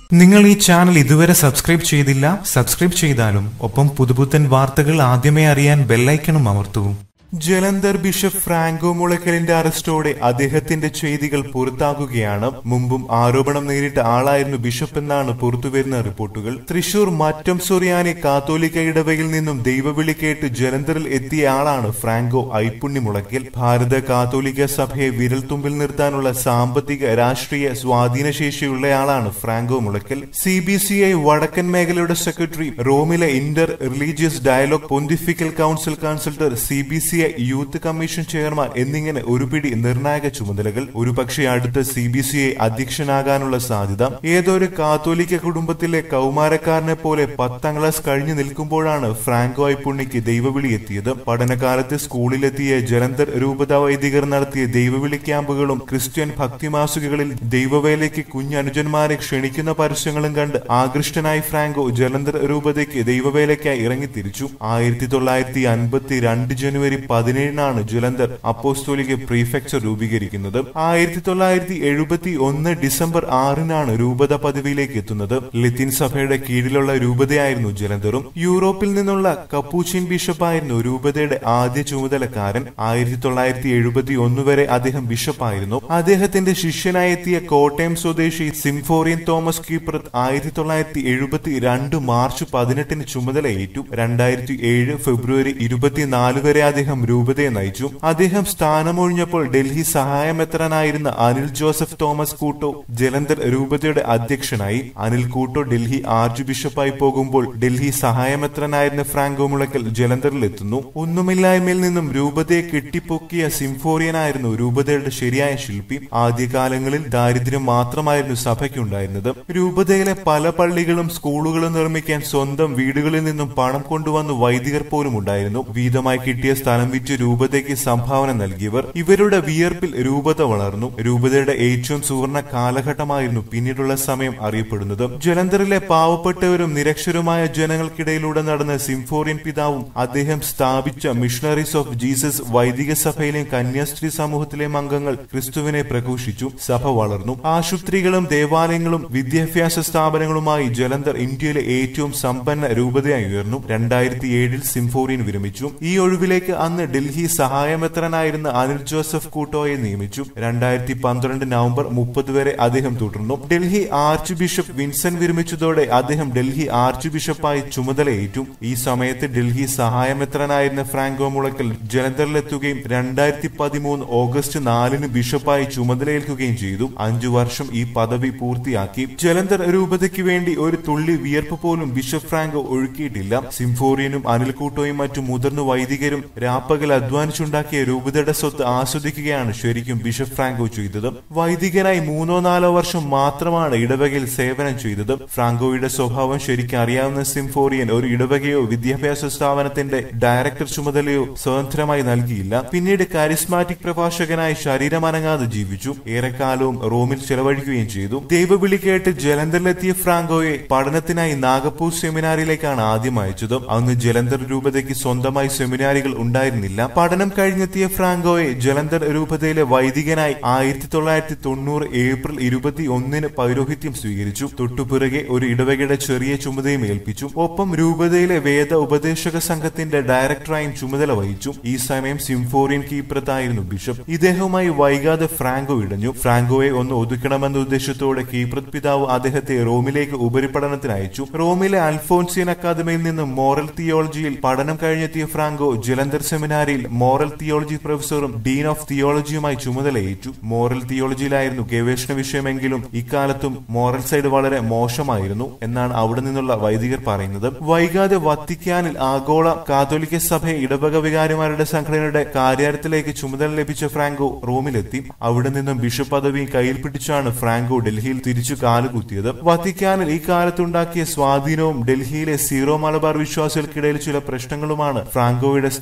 നിങ്ങൾ ഈ ചാനൽ ഇതുവരെ സബ്സ്ക്രൈബ് ചെയ്തില്ല സബ്സ്ക്രൈബ് ചെയ്താലും ഒപ്പം പുതുപുത്തൻ വാർത്തകൾ ആദ്യമേ അറിയാൻ ബെല്ലൈക്കണും അമർത്തൂ ജലന്ധർ ബിഷപ്പ് ഫ്രാങ്കോ മുളക്കലിന്റെ അറസ്റ്റോടെ അദ്ദേഹത്തിന്റെ ചെയ്തികൾ പുറത്താകുകയാണ് മുമ്പും ആരോപണം നേരിട്ട ആളായിരുന്നു ബിഷപ്പ് എന്നാണ് പുറത്തുവരുന്ന റിപ്പോർട്ടുകൾ തൃശൂർ മറ്റം സൊറിയാനി കാത്തോലിക്ക ഇടവയിൽ നിന്നും ദൈവവിളി കേട്ട് ജലന്ധറിൽ എത്തിയ ആളാണ് ഫ്രാങ്കോ ഐപ്പുണ്ണി മുളയ്ക്കൽ ഭാരത കാത്തോലിക്ക സഭയെ വിരൽത്തുമ്പിൽ നിർത്താനുള്ള സാമ്പത്തിക രാഷ്ട്രീയ സ്വാധീനശേഷിയുള്ളയാളാണ് Franco Mulakkal C B C I വടക്കൻ മേഖലയുടെ സെക്രട്ടറി റോമിലെ inter religious dialogue pontifical council consultor C B C I youth commission chairman എന്നിങ്ങനെ ഒരു പിടി നിർണായക ചുമതലകൾ ഒരുപക്ഷെ അടുത്ത സി ബി സി ഐ അധ്യക്ഷനാകാനുള്ള സാധ്യത ഏതൊരു കാത്തോലിക്ക കുടുംബത്തിലെ കൗമാരക്കാരനെ പോലെ പത്താം ക്ലാസ് കഴിഞ്ഞു നിൽക്കുമ്പോഴാണ് ഫ്രാങ്കോ ഐപ്പുണ്ണിക്ക് ദൈവവിളി എത്തിയത് പഠനകാലത്ത് സ്കൂളിലെത്തിയ ജലന്ധർ രൂപത വൈദികർ നടത്തിയ ദൈവവിളി ക്യാമ്പുകളും ക്രിസ്ത്യൻ ഭക്തിമാസികകളിൽ ദൈവവേലയ്ക്ക് കുഞ്ഞനുജന്മാരെ ക്ഷണിക്കുന്ന പരസ്യങ്ങളും കണ്ട് ആകൃഷ്ടനായി ഫ്രാങ്കോ ജലന്ധർ രൂപതയ്ക്ക് ദൈവവേലയ്ക്കായി ഇറങ്ങിത്തിരിച്ചു ആയിരത്തി തൊള്ളായിരത്തി അൻപത്തി രണ്ട് ജനുവരി പതിനേഴിനാണ് ജലന്ധർ അപ്പോസ്തോലിക പ്രീഫെക്ചർ രൂപീകരിക്കുന്നത് ആയിരത്തി തൊള്ളായിരത്തി എഴുപത്തി ഒന്ന് ഡിസംബർ ആറിനാണ് രൂപത പദവിയിലേക്ക് എത്തുന്നത് ലത്തീൻ സഭയുടെ കീഴിലുള്ള രൂപതയായിരുന്നു ജലന്ധറും യൂറോപ്പിൽ നിന്നുള്ള കപ്പൂച്ചിൻ ബിഷപ്പായിരുന്നു രൂപതയുടെ ആദ്യ ചുമതലക്കാരൻ ആയിരത്തി തൊള്ളായിരത്തി എഴുപത്തി ഒന്ന് വരെ അദ്ദേഹം ബിഷപ്പായിരുന്നു അദ്ദേഹത്തിന്റെ ശിഷ്യനായി എത്തിയ കോട്ടയം സ്വദേശി സിംഫോറിയൻ തോമസ് കീപ്രത്ത് ആയിരത്തി തൊള്ളായിരത്തി എഴുപത്തി രണ്ട് മാർച്ച് പതിനെട്ടിന് ചുമതലയേറ്റു രണ്ടായിരത്തി ഏഴ് ഫെബ്രുവരി ഇരുപത്തിനാല് വരെ അദ്ദേഹം രൂപതയെ നയിച്ചു അദ്ദേഹം സ്ഥാനമൊഴിഞ്ഞപ്പോൾ ഡൽഹി സഹായമെത്രാനായിരുന്ന അനിൽ ജോസഫ് തോമസ് കൂട്ടോ ജലന്ധർ രൂപതയുടെ അധ്യക്ഷനായി അനിൽ കൂട്ടോ ഡൽഹി ആർച്ച് ബിഷപ്പായി പോകുമ്പോൾ ഡൽഹി സഹായമെത്രനായിരുന്ന ഫ്രാങ്കോ മുളക്കൽ ജലന്ധറിൽ എത്തുന്നു ഒന്നുമില്ലായ്മയിൽ നിന്നും രൂപതയെ കെട്ടിപ്പൊക്കിയ സിംഫോറിയനായിരുന്നു രൂപതയുടെ ശരിയായ ശില്പി ആദ്യകാലങ്ങളിൽ ദാരിദ്ര്യം മാത്രമായിരുന്നു സഭയ്ക്കുണ്ടായിരുന്നത് രൂപതയിലെ പല പള്ളികളും സ്കൂളുകളും നിർമ്മിക്കാൻ സ്വന്തം വീടുകളിൽ നിന്നും പണം കൊണ്ടുവന്ന് വൈദികർ പോലും ഉണ്ടായിരുന്നു വീതമായി കിട്ടിയ സ്ഥലം വിറ്റ് രൂപതയ്ക്ക് സംഭാവന നൽകിയവർ ഇവരുടെ വിയർപ്പിൽ രൂപത വളർന്നു രൂപതയുടെ ഏറ്റവും സുവർണ കാലഘട്ടമായിരുന്നു പിന്നീടുള്ള സമയം അറിയപ്പെടുന്നത് ജലന്ധറിലെ പാവപ്പെട്ടവരും നിരക്ഷരമായ ജനങ്ങൾക്കിടയിലൂടെ നടന്ന സിംഫോറിയൻ പിതാവും അദ്ദേഹം സ്ഥാപിച്ച മിഷണറീസ് ഓഫ് ജീസസ് വൈദിക സഭയിലെയും കന്യാസ്ത്രീ സമൂഹത്തിലെയും അംഗങ്ങൾ ക്രിസ്തുവിനെ പ്രഘോഷിച്ചു സഭ വളർന്നു ആശുപത്രികളും ദേവാലയങ്ങളും വിദ്യാഭ്യാസ സ്ഥാപനങ്ങളുമായി ജലന്ധർ ഇന്ത്യയിലെ ഏറ്റവും സമ്പന്ന രൂപതയായി ഉയർന്നു രണ്ടായിരത്തി ഏഴിൽ സിംഫോറിയൻ വിരമിച്ചു ഈ ഒഴിവിലേക്ക് അന്ന് ഡൽഹി സഹായമെത്രനായിരുന്ന അനിൽ ജോസഫ് കൂട്ടോയെ നിയമിച്ചു രണ്ടായിരത്തി പന്ത്രണ്ട് നവംബർ മുപ്പത് വരെ അദ്ദേഹം തുടർന്നു ഡൽഹി ആർച്ച് ബിഷപ്പ് വിൻസെന്റ് വിരമിച്ചതോടെ അദ്ദേഹം ഡൽഹി ആർച്ച് ബിഷപ്പായി ചുമതലയേറ്റു ഈ സമയത്ത് ഡൽഹി സഹായമെത്രനായിരുന്ന ഫ്രാങ്കോ മുളക്കൽ ജലന്ധറിലെത്തുകയും രണ്ടായിരത്തി പതിമൂന്ന് ഓഗസ്റ്റ് നാലിന് ബിഷപ്പായി ചുമതലയേൽക്കുകയും ചെയ്തു അഞ്ചു വർഷം ഈ പദവി പൂർത്തിയാക്കി ജലന്ധർ രൂപതയ്ക്ക് വേണ്ടി ഒരു തുള്ളി വിയർപ്പ് പോലും ബിഷപ്പ് ഫ്രാങ്കോ ഒഴുക്കിയിട്ടില്ല സിംഫോറിയനും അനിൽക്കൂട്ടോയും മറ്റു മുതിർന്ന വൈദികരും രാപ്പകൽ അധ്വാനിച്ചുണ്ടാക്കിയ രൂപതയുടെ സ്വത്ത് ആസ്വദിക്കുകയാണ് ശരിക്കും ബിഷപ്പ് ഫ്രാങ്കോ ചെയ്തത് വൈദികനായി മൂന്നോ നാലോ വർഷം മാത്രമാണ് ഇടവകയിൽ സേവനം ചെയ്തത് ഫ്രാങ്കോയുടെ സ്വഭാവം ശരിക്കും അറിയാവുന്ന സിംഫോറിയൻ ഒരു ഇടവകയോ വിദ്യാഭ്യാസ സ്ഥാപനത്തിന്റെ ഡയറക്ടർ ചുമതലയോ സ്വതന്ത്രമായി നൽകിയില്ല പിന്നീട് കരിസ്മാറ്റിക് പ്രഭാഷകനായി ശരീരം അനങ്ങാതെ ജീവിച്ചു ഏറെക്കാലവും റോമിൽ ചെലവഴിക്കുകയും ചെയ്തു ദൈവവിളി കേട്ട് ജലന്ധറിലെത്തിയ ഫ്രാങ്കോയെ പഠനത്തിനായി നാഗപ്പൂർ സെമിനാറിയിലേക്കാണ് ആദ്യം അയച്ചത് അന്ന് ജലന്ധർ രൂപതയ്ക്ക് സ്വന്തമായി സെമിനാരികൾ ഉണ്ടായിരുന്നില്ല പഠനം കഴിഞ്ഞെത്തിയ ഫ്രാങ്കോയെ ജലന്ധർ രൂപതയിലെ വൈദികനായി ആയിരത്തി തൊള്ളായിരത്തി തൊണ്ണൂറ് ഏപ്രിൽ ഇരുപത്തി ഒന്നിന് പൗരോഹിത്യം സ്വീകരിച്ചു തൊട്ടുപിറകെ ഒരു ഇടവകയുടെ ചെറിയ ചുമതലയും ഏൽപ്പിച്ചു ഒപ്പം രൂപതയിലെ വേദ ഉപദേശക സംഘത്തിന്റെ ഡയറക്ടറായും ചുമതല വഹിച്ചു ഈ സമയം സിംഫോറിയൻ കീപ്രത്തായിരുന്നു ബിഷപ്പ് ഇദ്ദേഹവുമായി വൈകാതെ ഫ്രാങ്കോ ഇടഞ്ഞു ഫ്രാങ്കോയെ ഒന്ന് ഒതുക്കണമെന്ന ഉദ്ദേശത്തോടെ കീപ്രത് പിതാവ് അദ്ദേഹത്തെ റോമിലേക്ക് ഉപരിപഠനത്തിന് അയച്ചു റോമിലെ അൽഫോൻസിയൻ അക്കാദമിയിൽ നിന്ന് മോറൽ തിയോളജിയിൽ പഠനം കഴിഞ്ഞെത്തിയ ഫ്രാങ്കോ ജലന്ധർ സെമിനാരിയിൽ മോറൽ തിയോളജി പ്രൊഫസറും ഡീൻ ഓഫ് തിയോളജിയുമായി ചുമതലയേറ്റു മോറൽ തിയോളജിയിലായിരുന്നു ഗവേഷണ വിഷയമെങ്കിലും ഇക്കാലത്തും മോറൽ സൈഡ് വളരെ മോശമായിരുന്നു എന്നാണ് അവിടെ നിന്നുള്ള വൈദികർ പറയുന്നത് വൈകാതെ വത്തിക്കാനിൽ ആഗോള കാത്തോലിക്ക സഭ ഇടവക വികാരിമാരുടെ സംഘടനയുടെ കാര്യാലയത്തിലേക്ക് ചുമതല ലഭിച്ച ഫ്രാങ്കോ റോമിലെത്തി അവിടെ നിന്നും ബിഷപ്പ് പദവി കയ്യിൽ പിടിച്ചാണ് ഫ്രാങ്കോ ഡൽഹിയിൽ തിരിച്ചു കാലുകുത്തിയത് വത്തിക്കാനിൽ ഈ കാലത്തുണ്ടാക്കിയ സ്വാധീനവും ഡൽഹിയിലെ സീറോ മലബാർ വിശ്വാസികൾക്കിടയിൽ ചില പ്രശ്നങ്ങളുമാണ് ഫ്രാങ്കോയുടെ സ്ഥാനലബ്ധി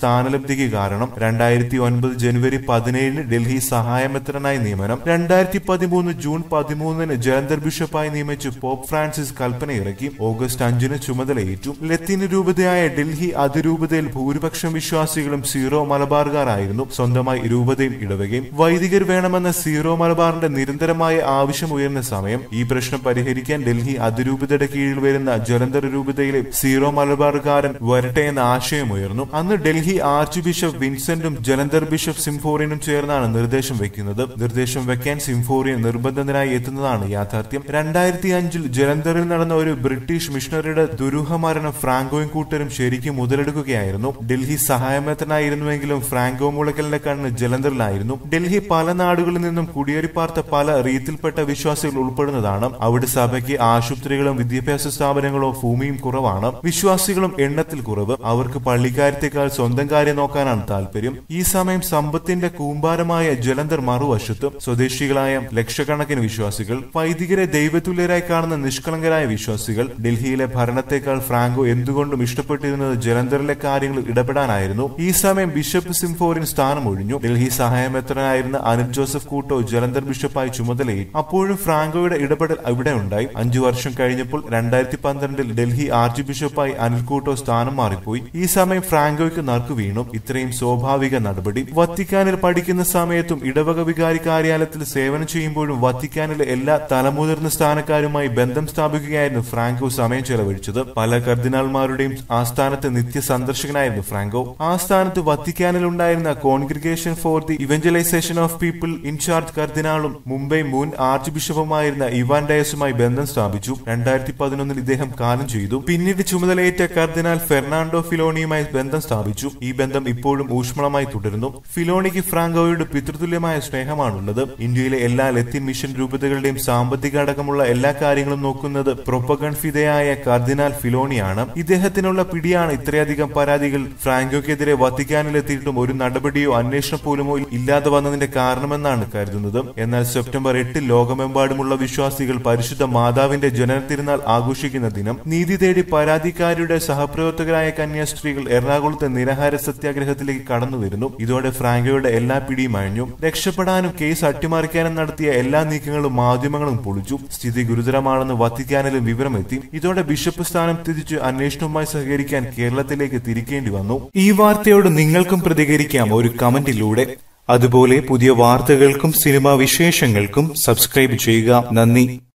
പ്രതിസന്ധിക്ക് കാരണം രണ്ടായിരത്തി ഒൻപത് ജനുവരി പതിനേഴിന് ഡൽഹി സഹായമെത്രനായി നിയമനം രണ്ടായിരത്തി പതിമൂന്ന് ജൂൺ പതിമൂന്നിന് ജലന്ധർ ബിഷപ്പായി നിയമിച്ച് പോപ്പ് ഫ്രാൻസിസ് കൽപ്പന ഇറക്കി ഓഗസ്റ്റ് അഞ്ചിന് ചുമതലയേറ്റു ലത്തീൻ രൂപതയായ ഡൽഹി അതിരൂപതയിൽ ഭൂരിപക്ഷം വിശ്വാസികളും സീറോ മലബാറുകാരായിരുന്നു സ്വന്തമായി രൂപതയും ഇടവകയും വൈദികർ വേണമെന്ന സീറോ മലബാറിന്റെ നിരന്തരമായ ആവശ്യം ഉയർന്ന സമയം ഈ പ്രശ്നം പരിഹരിക്കാൻ ഡൽഹി അതിരൂപതയുടെ കീഴിൽ വരുന്ന ജലന്ധർ രൂപതയിലെ സീറോ മലബാറുകാരൻ വരട്ടെ എന്ന ആശയമുയർന്നു അന്ന് ഡൽഹി ആർച്ച് ബിഷപ്പ് വിൻസെന്റും ജലന്ധർ ബിഷപ്പ് സിംഫോറിയനും ചേർന്നാണ് നിർദ്ദേശം വെക്കുന്നത് നിർദ്ദേശം വെക്കാൻ സിംഫോറിയൻ നിർബന്ധനായി എത്തുന്നതാണ് യാഥാർത്ഥ്യം രണ്ടായിരത്തി അഞ്ചിൽ ജലന്ധറിൽ നടന്ന ഒരു ബ്രിട്ടീഷ് മിഷണറിയുടെ ദുരൂഹ മരണം ഫ്രാങ്കോയും കൂട്ടരും ശരിക്കും മുതലെടുക്കുകയായിരുന്നു ഡൽഹി സഹായമത്തനായിരുന്നുവെങ്കിലും ഫ്രാങ്കോ മുളക്കലിന്റെ കണ്ണ് ജലന്ധറിലായിരുന്നു ഡൽഹി പല നാടുകളിൽ നിന്നും കുടിയേറിപ്പാർത്ത പല റീത്തിൽപ്പെട്ട വിശ്വാസികൾ ഉൾപ്പെടുന്നതാണ് അവിടെ സഭയ്ക്ക് ആശുപത്രികളും വിദ്യാഭ്യാസ സ്ഥാപനങ്ങളോ ഭൂമിയും കുറവാണ് വിശ്വാസികളും എണ്ണത്തിൽ കുറവ് അവർക്ക് പള്ളിക്കാര്യത്തെക്കാൾ സ്വന്തം കാര്യം നോക്കാനാണ് താല്പര്യം ഈ സമയം സമ്പത്തിന്റെ കൂമ്പാരമായ ജലന്ധർ മറുവശത്ത് സ്വദേശികളായ ലക്ഷക്കണക്കിന് വിശ്വാസികൾ വൈദികരെ ദൈവതുല്യരായി കാണുന്ന നിഷ്കളങ്കരായ വിശ്വാസികൾ ഡൽഹിയിലെ ഭരണത്തെക്കാൾ ഫ്രാങ്കോ എന്തുകൊണ്ടും ഇഷ്ടപ്പെട്ടിരുന്നത് ജലന്ധറിലെ കാര്യങ്ങളിൽ ഇടപെടാനായിരുന്നു ഈ സമയം ബിഷപ്പ് സിംഫോറിൻ സ്ഥാനം ഒഴിഞ്ഞു ഡൽഹി സഹായമെത്രനായിരുന്ന അനിൽ ജോസഫ് കൂട്ടോ ജലന്ധർ ബിഷപ്പായി ചുമതലയേറ്റു അപ്പോഴും ഫ്രാങ്കോയുടെ ഇടപെടൽ അവിടെ ഉണ്ടായി അഞ്ചു വർഷം കഴിഞ്ഞപ്പോൾ രണ്ടായിരത്തി പന്ത്രണ്ടിൽ ഡൽഹി ആർച്ച് ബിഷപ്പായി അനിൽ കൂട്ടോ സ്ഥാനം മാറിപ്പോയി ഈ സമയം ഫ്രാങ്കോയ്ക്ക് നറുക്കു വീണു ഇത്രയും സ്വാഭാവിക നടപടി വത്തിക്കാനിൽ പഠിക്കുന്ന സമയത്തും ഇടവക വികാരി കാര്യാലയത്തിൽ സേവനം ചെയ്യുമ്പോഴും വത്തിക്കാനിലെ എല്ലാ തലമുതിർന്ന സ്ഥാനക്കാരുമായി ബന്ധം സ്ഥാപിക്കുകയായിരുന്നു ഫ്രാങ്കോ സമയം ചെലവഴിച്ചത് പല കർദിനാൾമാരുടെയും ആസ്ഥാനത്ത് നിത്യ സന്ദർശകനായിരുന്നു ഫ്രാങ്കോ ആ സ്ഥാനത്ത് വത്തിക്കാനിൽ ഉണ്ടായിരുന്ന congregation for the evangelisation of people incharge കർദിനാളും മുംബൈ മുൻ ആർച്ച് ബിഷപ്പുമായിരുന്ന ഇവാൻ ഡയസുമായി ബന്ധം സ്ഥാപിച്ചു രണ്ടായിരത്തി പതിനൊന്നിൽ ഇദ്ദേഹം കാലം ചെയ്തു പിന്നീട് ചുമതലയേറ്റ കർദിനാൾ ഫെർണാണ്ടോ ഫിലോണിയുമായി ബന്ധം സ്ഥാപിച്ചു ഈ ബന്ധം ഇപ്പോഴും ഊഷ്മളമായി തുടരുന്നു ഫിലോണിക്ക് ഫ്രാങ്കോയോട് പിതൃതുല്യമായ സ്നേഹമാണുള്ളത് ഇന്ത്യയിലെ എല്ലാ ലത്തീൻ മിഷൻ രൂപതകളുടെയും സാമ്പത്തിക അടക്കമുള്ള എല്ലാ കാര്യങ്ങളും നോക്കുന്നത് പ്രൊപ്പഗൺഫിതയായ കർദിനാൾ ഫിലോണിയാണ് ഇദ്ദേഹത്തിനുള്ള പിടിയാണ് ഇത്രയധികം പരാതികൾ ഫ്രാങ്കോയ്ക്കെതിരെ വത്തിക്കാനിലെത്തിയിട്ടും ഒരു നടപടിയോ അന്വേഷണം പോലുമോ ഇല്ലാതെ വന്നതിന്റെ കാരണമെന്നാണ് കരുതുന്നത് എന്നാൽ സെപ്റ്റംബർ എട്ടിൽ ലോകമെമ്പാടുമുള്ള വിശ്വാസികൾ പരിശുദ്ധ മാതാവിന്റെ ജനന തിരുനാൾ ആഘോഷിക്കുന്ന ദിനം നീതി തേടി പരാതിക്കാരിയുടെ സഹപ്രവർത്തകരായ കന്യാസ്ത്രീകൾ എറണാകുളത്തെ നിരാഹാര സത്യാഗ്രഹത്തിലേക്ക് കടന്നു വരുന്നു ഇതോടെ ഫ്രാങ്കോയുടെ എല്ലാ പിടിയും അഴിഞ്ഞു രക്ഷപ്പെടാനും കേസ് അട്ടിമറിക്കാനും നടത്തിയ എല്ലാ നീക്കങ്ങളും മാധ്യമങ്ങളും പൊളിച്ചു സ്ഥിതി ഗുരുതരമാണെന്ന് വത്തിക്കാനിലും വിവരമെത്തി ഇതോടെ ബിഷപ്പ് സ്ഥാനം തിരിച്ച് അന്വേഷണവുമായി സഹകരിക്കാൻ കേരളത്തിലേക്ക് തിരിക്കേണ്ടി വന്നു ഈ വാർത്തയോട് നിങ്ങൾക്കും പ്രതികരിക്കാം ഒരു കമന്റിലൂടെ അതുപോലെ പുതിയ വാർത്തകൾക്കും സിനിമാ വിശേഷങ്ങൾക്കും സബ്സ്ക്രൈബ് ചെയ്യുക നന്ദി